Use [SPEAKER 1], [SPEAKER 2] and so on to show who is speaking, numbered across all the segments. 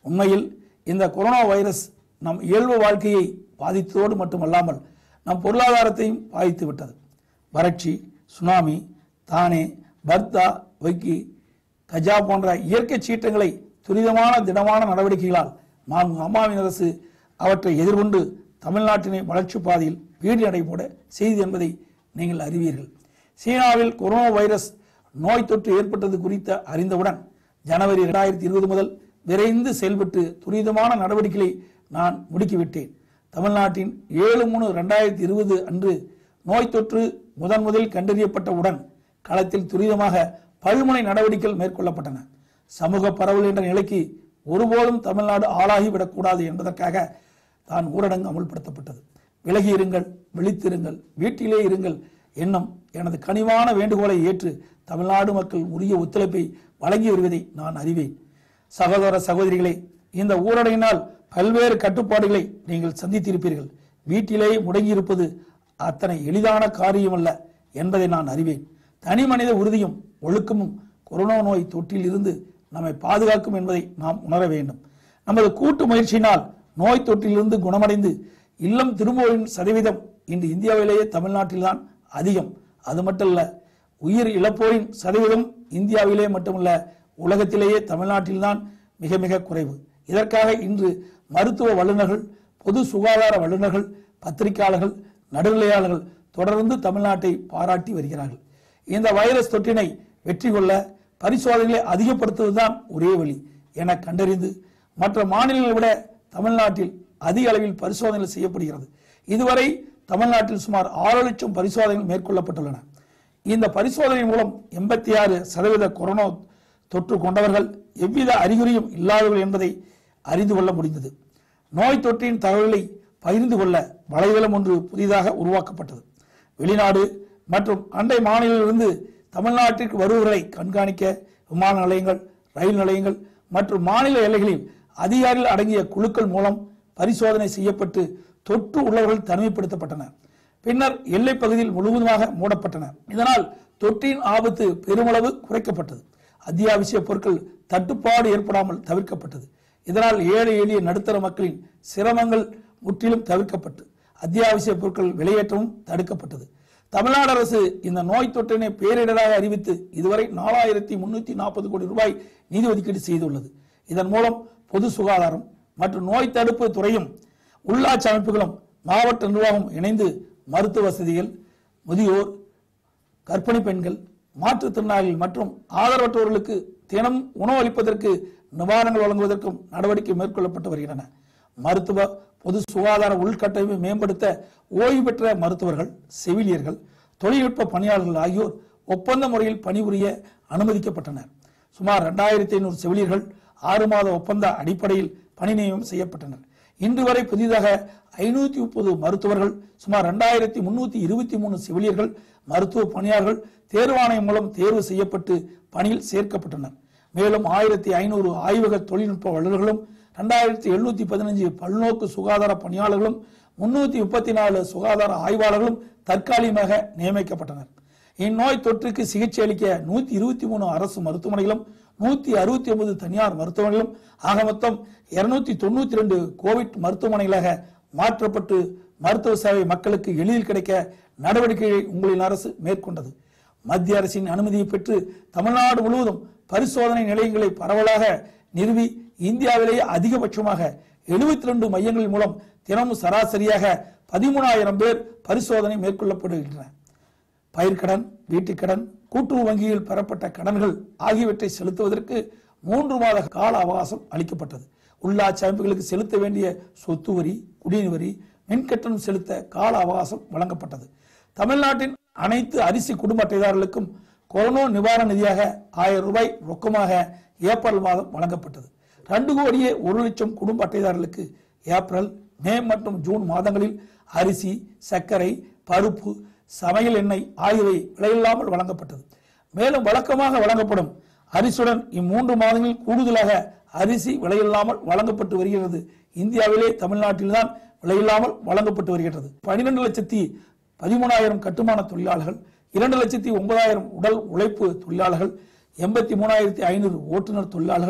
[SPEAKER 1] உண்மையில் இந்த corona virus நம் இயல்பு வாழ்க்கையை பாதித்ததோடு மட்டுமல்லாமல் நம் பொருளாதாரத்தையும் பாதித்து விட்டது வறட்சி சுனாமி தானே பர்தா வைக்கி கஜா போன்ற இயற்கை சீற்றங்களை துரிதமான திடமான நடவடிக்கைகளால் மாண்பு அம்மாவின் அரசு அவற்றை எதிர்கொண்டு தமிழ்நாட்டினை வளர்ச்சி பாதையில் வீடு நடைபோட செய்து என்பதை நீங்கள் அறிவீர்கள் சீனாவில் கொரோனா வைரஸ் நோய் தொற்று ஏற்பட்டது குறித்த அறிந்தவுடன் ஜனவரி இரண்டாயிரத்தி இருபது முதல் விரைந்து செயல்பட்டு துரிதமான நடவடிக்கைகளை நான் முடுக்கிவிட்டேன் தமிழ்நாட்டின் ஏழு மூணு ரெண்டாயிரத்தி இருபது அன்று நோய் தொற்று முதன் முதலில் கண்டறியப்பட்டவுடன் களத்தில் துரிதமாக பல்முனை நடவடிக்கைகள் மேற்கொள்ளப்பட்டன சமூக பரவல் என்ற நிலைக்கு ஒருபோதும் தமிழ்நாடு ஆளாகிவிடக்கூடாது என்பதற்காக தான் ஊரடங்கு அமுல்படுத்தப்பட்டது விலகி இருங்கள் விழித்திருங்கள் வீட்டிலே இருங்கள் என்னும் எனது கனிவான வேண்டுகோளை ஏற்று தமிழ்நாடு மக்கள் உரிய ஒத்துழைப்பை வழங்கி வருவதை நான் அறிவேன் சகோதர சகோதரிகளே இந்த ஊரடங்கினால் பல்வேறு கட்டுப்பாடுகளை நீங்கள் சந்தித்திருப்பீர்கள் வீட்டிலேயே முடங்கியிருப்பது அத்தனை எளிதான காரியமல்ல என்பதை நான் அறிவேன் தனி மனித உறுதியும் ஒழுக்கமும் கொரோனா நோய் தொற்றில் இருந்து நம்மை பாதுகாக்கும் என்பதை நாம் உணர வேண்டும் நமது கூட்டு முயற்சியினால் நோய் தொற்றிலிருந்து குணமடைந்து இல்லம் திரும்புவோரின் சதவீதம் இன்று இந்தியாவிலேயே தமிழ்நாட்டில்தான் அதிகம் அது மட்டுமல்ல உயிர் இழப்போரின் சதவீதம் இந்தியாவிலே மட்டுமல்ல உலகத்திலேயே தமிழ்நாட்டில்தான் மிக மிக குறைவு இதற்காக இன்று மருத்துவ வல்லுநர்கள் பொது சுகாதார வல்லுநர்கள் பத்திரிகையாளர்கள் நடுநிலையாளர்கள் தொடர்ந்து தமிழ்நாட்டை பாராட்டி வருகிறார்கள் இந்த வைரஸ் தொற்றினை வெற்றி கொள்ள பரிசோதனைகளை அதிகப்படுத்துவதுதான் ஒரே வழி என கண்டறிந்து மற்ற மாநிலங்களை விட தமிழ்நாட்டில் அதிக அளவில் பரிசோதனைகள் செய்யப்படுகிறது இதுவரை தமிழ்நாட்டில் சுமார் ஆறு லட்சம் பரிசோதனைகள் மேற்கொள்ளப்பட்டுள்ளன இந்த பரிசோதனை மூலம் எண்பத்தி ஆறு சதவீத கொரோனா தொற்று கொண்டவர்கள் எவ்வித அறிகுறியும் இல்லாதவர்கள் என்பதை அறிந்து கொள்ள முடிந்தது நோய் தொற்றின் தகவல்களை பகிர்ந்து கொள்ள வலைதளம் ஒன்று புதிதாக உருவாக்கப்பட்டது வெளிநாடு மற்றும் அண்டை மாநிலங்களிலிருந்து தமிழ்நாட்டிற்கு வருபவர்களை கண்காணிக்க விமான நிலையங்கள் ரயில் நிலையங்கள் மற்றும் மாநில எல்லைகளில் அதிகாரிகள் அடங்கிய குழுக்கள் மூலம் பரிசோதனை செய்யப்பட்டு தொற்று உள்ளவர்கள் தனிமைப்படுத்தப்பட்டனர் பின்னர் எல்லைப் பகுதியில் முழுவதுமாக மூடப்பட்டன இதனால் தொற்றின் ஆபத்து பெருமளவு குறைக்கப்பட்டது அத்தியாவசிய பொருட்கள் தட்டுப்பாடு ஏற்படாமல் தவிர்க்கப்பட்டது இதனால் ஏழை எளிய நடுத்தர மக்களின் சிரமங்கள் முற்றிலும் தவிர்க்கப்பட்டு அத்தியாவசிய பொருட்கள் விலையேற்றமும் தடுக்கப்பட்டது தமிழ்நாடு அரசு இந்த நோய் தொற்றினை பேரிடராக அறிவித்து இதுவரை நாலாயிரத்தி முன்னூத்தி நாற்பது கோடி ரூபாய் நிதி ஒதுக்கீடு செய்துள்ளது இதன் மூலம் பொது சுகாதாரம் மற்றும் நோய் தடுப்பு துறையும் உள்ளாட்சி அமைப்புகளும் மாவட்ட நிர்வாகம் இணைந்து மருத்துவ வசதிகள் முதியோர் கர்ப்பிணி பெண்கள் மாற்றுத்திறனாளிகள் மற்றும் ஆதரவற்றவர்களுக்கு தினம் உணவு அளிப்பதற்கு நிவாரணங்கள் வழங்குவதற்கும் நடவடிக்கை மேற்கொள்ளப்பட்டு வருகின்றன மருத்துவ பொது சுகாதார உள்கட்டமைப்பை மேம்படுத்த ஓய்வு பெற்ற மருத்துவர்கள் செவிலியர்கள் தொழில்நுட்ப பணியாளர்கள் ஆகியோர் ஒப்பந்த முறையில் பணிபுரிய அனுமதிக்கப்பட்டனர் சுமார் இரண்டாயிரத்தி ஐநூறு செவிலியர்கள் ஆறு மாத ஒப்பந்த அடிப்படையில் பணி நியமனம் செய்யப்பட்டனர் இன்று வரை புதிதாக ஐநூத்தி முப்பது மருத்துவர்கள் சுமார் இரண்டாயிரத்தி முன்னூத்தி இருபத்தி மூணு செவிலியர்கள் மருத்துவ பணியாளர்கள் தேர்வாணையம் மூலம் தேர்வு செய்யப்பட்டு பணியில் சேர்க்கப்பட்டனர் மேலும் ஆயிரத்தி ஐநூறு ஆய்வக தொழில்நுட்ப வல்லுநர்களும் இரண்டாயிரத்தி எழுநூத்தி பதினஞ்சு பல்நோக்கு சுகாதார பணியாளர்களும் முன்னூத்தி முப்பத்தி நாலு சுகாதார ஆய்வாளர்களும் தற்காலிகமாக நியமிக்கப்பட்டனர் இந்நோய் தொற்றுக்கு சிகிச்சை அளிக்க நூத்தி இருபத்தி மூணு அரசு மருத்துவமனைகளும் நூத்தி அறுபத்தி ஒன்பது தனியார் மருத்துவமனைகளும் ஆக மொத்தம் இருநூத்தி தொண்ணூத்தி ரெண்டு கோவிட் மருத்துவமனைகளாக மாற்றப்பட்டு மருத்துவ சேவை மக்களுக்கு எளிதில் கிடைக்க நடவடிக்கைகளை உங்களின் அரசு மேற்கொண்டது மத்திய அரசின் அனுமதியை பெற்று தமிழ்நாடு முழுவதும் பரிசோதனை நிலையங்களை பரவலாக நிறுவி இந்தியாவிலேயே அதிகபட்சமாக 72 ரெண்டு மையங்கள் மூலம் தினமும் சராசரியாக பதிமூணாயிரம் பேர் பரிசோதனை மேற்கொள்ளப்படுகின்றன பயிர்க்கடன் வீட்டுக்கடன் கூட்டுறவு வங்கியில் பெறப்பட்ட கடன்கள் ஆகியவற்றை செலுத்துவதற்கு மூன்று மாத கால அவகாசம் அளிக்கப்பட்டது உள்ளாட்சி அமைப்புகளுக்கு செலுத்த வேண்டிய சொத்து வரி குடிநீர் வரி மின்கட்டணம் செலுத்த கால அவகாசம் வழங்கப்பட்டது தமிழ்நாட்டின் அனைத்து அரிசி குடும்ப அட்டைதாரர்களுக்கும் கொரோனா நிவாரண நிதியாக ஆயிரம் ரூபாய் ரொக்கமாக ஏப்ரல் மாதம் வழங்கப்பட்டது ரெண்டு கோடியே ஒரு லட்சம் குடும்ப அட்டைதாரர்களுக்கு ஏப்ரல் மே மற்றும் ஜூன் மாதங்களில் அரிசி சர்க்கரை பருப்பு சமையல் எண்ணெய் ஆகியவை விலையில்லாமல் வழங்கப்பட்டது மேலும் வழக்கமாக வழங்கப்படும் அரிசியுடன் இம்மூன்று மாதங்களில் கூடுதலாக அரிசி விலையில்லாமல் வழங்கப்பட்டு வருகிறது இந்தியாவிலே தமிழ்நாட்டில்தான் விலையில்லாமல் வழங்கப்பட்டு வருகிறது பனிரெண்டு லட்சத்தி பதிமூணாயிரம் கட்டுமான தொழிலாளர்கள் இரண்டு லட்சத்தி ஒன்பதாயிரம் உடல் உழைப்பு தொழிலாளர்கள் எண்பத்தி மூணாயிரத்தி ஐநூறு ஓட்டுநர் தொழிலாளர்கள்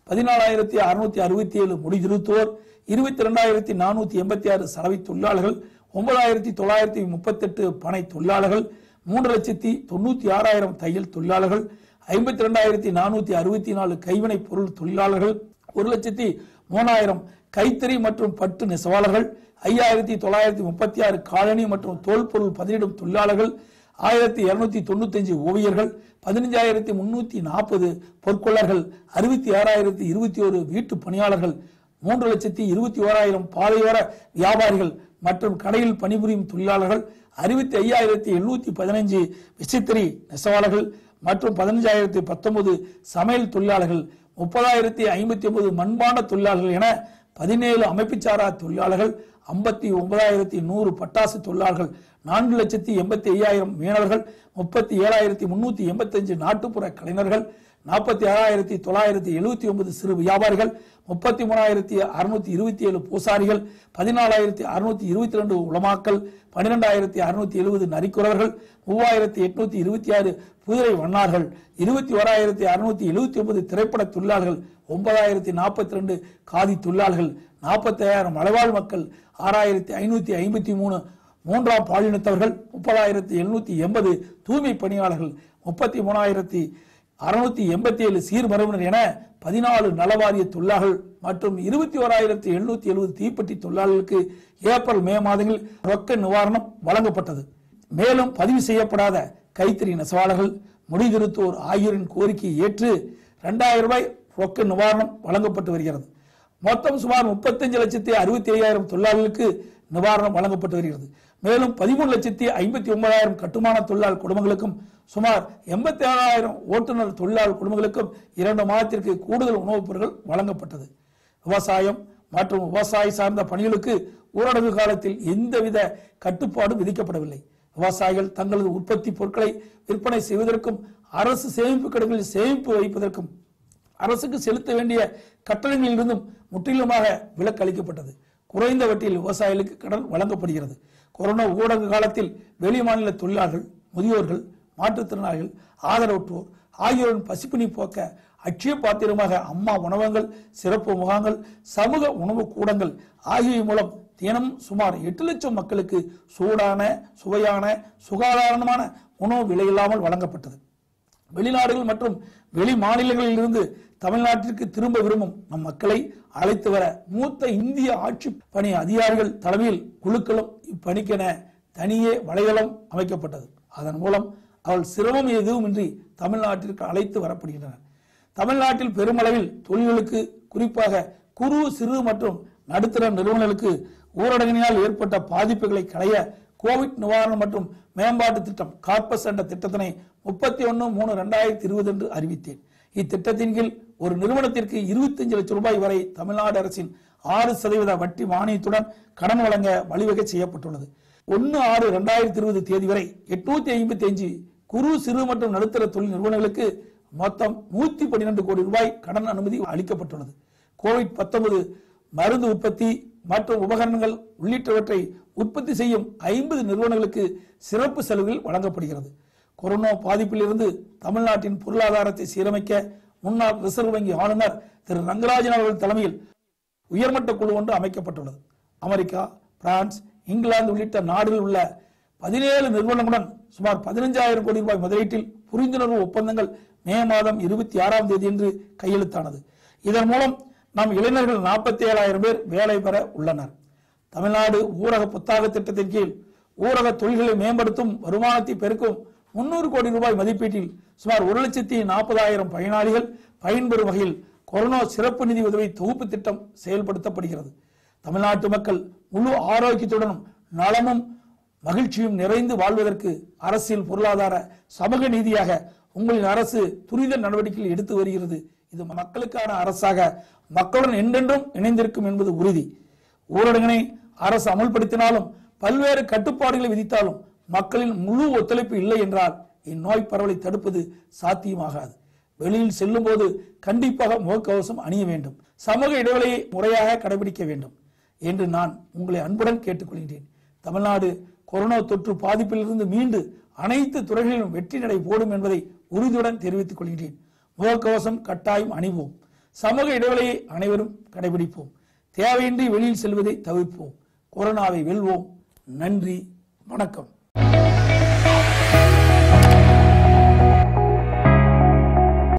[SPEAKER 1] பதினாலாயிரத்தி அறுநூத்தி அறுபத்தி ஏழு முடிதிருத்துவோர் இருபத்தி ரெண்டாயிரத்தி நானூத்தி எண்பத்தி ஆறு சலவை தொழிலாளர்கள் ஒன்பதாயிரத்தி தொள்ளாயிரத்தி முப்பத்தெட்டு பனை தொழிலாளர்கள் மூன்று லட்சத்தி தொண்ணூத்தி ஆறாயிரம் தையல் தொழிலாளர்கள் ஐம்பத்தி ரெண்டாயிரத்தி நானூத்தி அறுபத்தி நாலு கைவினை பொருள் தொழிலாளர்கள் ஒரு லட்சத்தி மூணாயிரம் கைத்தறி மற்றும் பட்டு நெசவாளர்கள் ஐயாயிரத்தி தொள்ளாயிரத்தி முப்பத்தி ஆறு காலனி மற்றும் தோல் பொருள் பதினிடும் தொழிலாளர்கள் ஆயிரத்தி இருநூத்தி தொண்ணூத்தஞ்சு ஓவியர்கள் பதினஞ்சாயிரத்தி முன்னூத்தி நாற்பது பொற்கொள்ளர்கள் அறுபத்தி ஆறாயிரத்தி இருபத்தி ஒரு வீட்டு பணியாளர்கள் மூன்று லட்சத்தி இருபத்தி ஓராயிரம் பாதையோர வியாபாரிகள் மற்றும் கடையில் பணிபுரியும் தொழிலாளர்கள் அறுபத்தி ஐயாயிரத்தி எழுநூத்தி பதினஞ்சு விசித்திரி நெசவாளர்கள் மற்றும் பதினஞ்சாயிரத்தி பத்தொன்பது சமையல் தொழிலாளர்கள் முப்பதாயிரத்தி ஐம்பத்தி ஒன்பது மண்பாண்ட தொழிலாளர்கள் என பதினேழு அமைப்புச்சாரா தொழிலாளர்கள் ஐம்பத்தி ஒன்பதாயிரத்தி நூறு பட்டாசு தொழிலாளர்கள் நான்கு லட்சத்தி எண்பத்தி ஐயாயிரம் மீனவர்கள் முப்பத்தி ஏழாயிரத்தி முன்னூத்தி எண்பத்தஞ்சு நாட்டுப்புற கலைஞர்கள் நாற்பத்தி ஆறாயிரத்தி தொள்ளாயிரத்தி எழுபத்தி ஒன்பது சிறு வியாபாரிகள் முப்பத்தி மூணாயிரத்தி அறுநூத்தி இருபத்தி ஏழு பூசாரிகள் பதினாலாயிரத்தி அறுநூத்தி இருபத்தி ரெண்டு உலமாக்கள் பன்னிரெண்டாயிரத்தி அறுநூத்தி எழுபது நரிக்குறவர்கள் மூவாயிரத்தி எட்நூத்தி இருபத்தி ஆறு குதிரை வண்ணார்கள் இருபத்தி ஓராயிரத்தி அறுநூத்தி எழுபத்தி ஒன்பது திரைப்பட தொழிலாளர்கள் ஒன்பதாயிரத்தி நாற்பத்தி ரெண்டு காதி தொழிலாளர்கள் நாற்பத்தி ஐயாயிரம் மலைவாழ் மக்கள் ஆறாயிரத்தி ஐநூத்தி ஐம்பத்தி மூணு மூன்றாம் பாலினத்தவர்கள் முப்பதாயிரத்தி எழுநூத்தி எண்பது தூய்மை பணியாளர்கள் முப்பத்தி மூணாயிரத்தி அறுநூத்தி எண்பத்தி ஏழு சீர்மரபினர் என பதினாலு நலவாரிய தொழிலாளர்கள் மற்றும் இருபத்தி ஓராயிரத்தி எழுநூத்தி எழுபது தீப்பெட்டி தொழிலாளர்களுக்கு ஏப்ரல் மே மாதங்களில் ரொக்க நிவாரணம் வழங்கப்பட்டது மேலும் பதிவு செய்யப்படாத கைத்தறி நெசவாளர்கள் முடிதிருத்தோர் ஆகியோரின் கோரிக்கையை ஏற்று இரண்டாயிரம் ரூபாய் ரொக்க நிவாரணம் வழங்கப்பட்டு வருகிறது மொத்தம் சுமார் முப்பத்தஞ்சு லட்சத்தி அறுபத்தி ஐயாயிரம் தொழிலாளர்களுக்கு நிவாரணம் வழங்கப்பட்டு வருகிறது மேலும் பதிமூணு லட்சத்தி ஐம்பத்தி ஒன்பதாயிரம் கட்டுமான தொழிலாளர் குடும்பங்களுக்கும் சுமார் எண்பத்தி ஏழாயிரம் ஓட்டுநர் தொழிலாளர் குடும்பங்களுக்கும் இரண்டு மாதத்திற்கு கூடுதல் உணவுப் பொருட்கள் வழங்கப்பட்டது விவசாயம் மற்றும் விவசாய சார்ந்த பணிகளுக்கு ஊரடங்கு காலத்தில் எந்தவித கட்டுப்பாடும் விதிக்கப்படவில்லை விவசாயிகள் தங்களது உற்பத்தி பொருட்களை விற்பனை செய்வதற்கும் அரசு சேமிப்பு கிடங்களில் சேமிப்பு வைப்பதற்கும் அரசுக்கு செலுத்த வேண்டிய கட்டணங்களிலிருந்தும் முற்றிலுமாக விலக்கு அளிக்கப்பட்டது குறைந்த வட்டியில் விவசாயிகளுக்கு கடன் வழங்கப்படுகிறது கொரோனா ஊடக காலத்தில் வெளி மாநில தொழிலாளர்கள் முதியோர்கள் மாற்றுத்திறனாளிகள் ஆதரவற்றோர் ஆகியோரின் பசிப்பினி போக்க அட்சய பாத்திரமாக அம்மா உணவகங்கள் சிறப்பு முகாங்கள் சமூக உணவு கூடங்கள் ஆகியவை மூலம் தினமும் சுமார் எட்டு லட்சம் மக்களுக்கு சூடான சுவையான சுகாதாரமான உணவு விலையில்லாமல் வழங்கப்பட்டது வெளிநாடுகள் மற்றும் வெளி மாநிலங்களில் இருந்து தமிழ்நாட்டிற்கு திரும்ப விரும்பும் நம் மக்களை அழைத்து வர மூத்த இந்திய ஆட்சி பணி அதிகாரிகள் தலைமையில் குழுக்களும் இப்பணிக்கென தனியே வலைதளம் அமைக்கப்பட்டது அதன் மூலம் அவள் சிரமம் எதுவுமின்றி தமிழ்நாட்டிற்கு அழைத்து வரப்படுகின்றனர் தமிழ்நாட்டில் பெருமளவில் தொழில்களுக்கு குறிப்பாக குறு சிறு மற்றும் நடுத்தர நிறுவனங்களுக்கு ஊரடங்கினால் ஏற்பட்ட பாதிப்புகளை களைய கோவிட் நிவாரணம் மற்றும் மேம்பாட்டு திட்டம் கார்பஸ் என்ற திட்டத்தினை முப்பத்தி ஒன்னு மூணு ரெண்டாயிரத்தி இருபது என்று அறிவித்தேன் இத்திட்டத்தின் கீழ் ஒரு நிறுவனத்திற்கு இருபத்தஞ்சு லட்சம் ரூபாய் வரை தமிழ்நாடு அரசின் ஆறு சதவீத வட்டி மானியத்துடன் கடன் வழங்க வழிவகை செய்யப்பட்டுள்ளது ஒன்னு ஆறு ரெண்டாயிரத்தி இருபது தேதி வரை எட்நூத்தி ஐம்பத்தி அஞ்சு குறு சிறு மற்றும் நடுத்தர தொழில் நிறுவனங்களுக்கு மொத்தம் நூத்தி பன்னிரண்டு கோடி ரூபாய் கடன் அனுமதி அளிக்கப்பட்டுள்ளது கோவிட் 19 மருந்து உற்பத்தி மற்றும் உபகரணங்கள் உள்ளிட்டவற்றை உற்பத்தி செய்யும் ஐம்பது நிறுவனங்களுக்கு சிறப்பு சலுகைகள் வழங்கப்படுகிறது கொரோனா பாதிப்பிலிருந்து தமிழ்நாட்டின் பொருளாதாரத்தை சீரமைக்க முன்னாள் ரிசர்வ் வங்கி ஆளுநர் திரு ரங்கராஜன் அவர்கள் தலைமையில் உயர்மட்ட குழு ஒன்று அமைக்கப்பட்டுள்ளது அமெரிக்கா பிரான்ஸ் இங்கிலாந்து உள்ளிட்ட நாடுகளில் உள்ள பதினேழு நிறுவனங்களுடன் சுமார் பதினஞ்சாயிரம் கோடி ரூபாய் முதலீட்டில் புரிந்துணர்வு ஒப்பந்தங்கள் மே மாதம் இருபத்தி ஆறாம் தேதியன்று கையெழுத்தானது இதன் மூலம் நம் இளைஞர்கள் நாற்பத்தி ஏழாயிரம் பேர் வேலை பெற உள்ளனர் தமிழ்நாடு ஊரக புத்தாக்க திட்டத்தின் கீழ் ஊரக தொழில்களை மேம்படுத்தும் வருமானத்தை பெருக்கும் முன்னூறு கோடி ரூபாய் மதிப்பீட்டில் சுமார் ஒரு லட்சத்தி நாற்பதாயிரம் பயனாளிகள் பயன்பெறும் வகையில் கொரோனா சிறப்பு நிதி உதவி தொகுப்பு திட்டம் செயல்படுத்தப்படுகிறது தமிழ்நாட்டு மக்கள் முழு ஆரோக்கியத்துடனும் நலமும் மகிழ்ச்சியும் நிறைந்து வாழ்வதற்கு அரசியல் பொருளாதார சமூக நீதியாக உங்களின் அரசு துரித நடவடிக்கைகள் எடுத்து வருகிறது இது மக்களுக்கான அரசாக மக்களுடன் என்றென்றும் இணைந்திருக்கும் என்பது உறுதி ஊரடங்கினை அரசு அமல்படுத்தினாலும் பல்வேறு கட்டுப்பாடுகளை விதித்தாலும் மக்களின் முழு ஒத்துழைப்பு இல்லை என்றால் இந்நோய் பரவலை தடுப்பது சாத்தியமாகாது வெளியில் செல்லும் போது கண்டிப்பாக முகக்கவசம் அணிய வேண்டும் சமூக இடைவெளியை முறையாக கடைபிடிக்க வேண்டும் என்று நான் உங்களை அன்புடன் கேட்டுக்கொள்கிறேன் தமிழ்நாடு கொரோனா தொற்று பாதிப்பிலிருந்து மீண்டு அனைத்து துறைகளிலும் வெற்றி நடை போடும் என்பதை உறுதியுடன் தெரிவித்துக் கொள்கிறேன் முகக்கவசம் கட்டாயம் அணிவோம் சமூக இடைவெளியை அனைவரும் கடைபிடிப்போம் தேவையின்றி வெளியில் செல்வதை தவிர்ப்போம் கொரோனாவை வெல்வோம் நன்றி வணக்கம்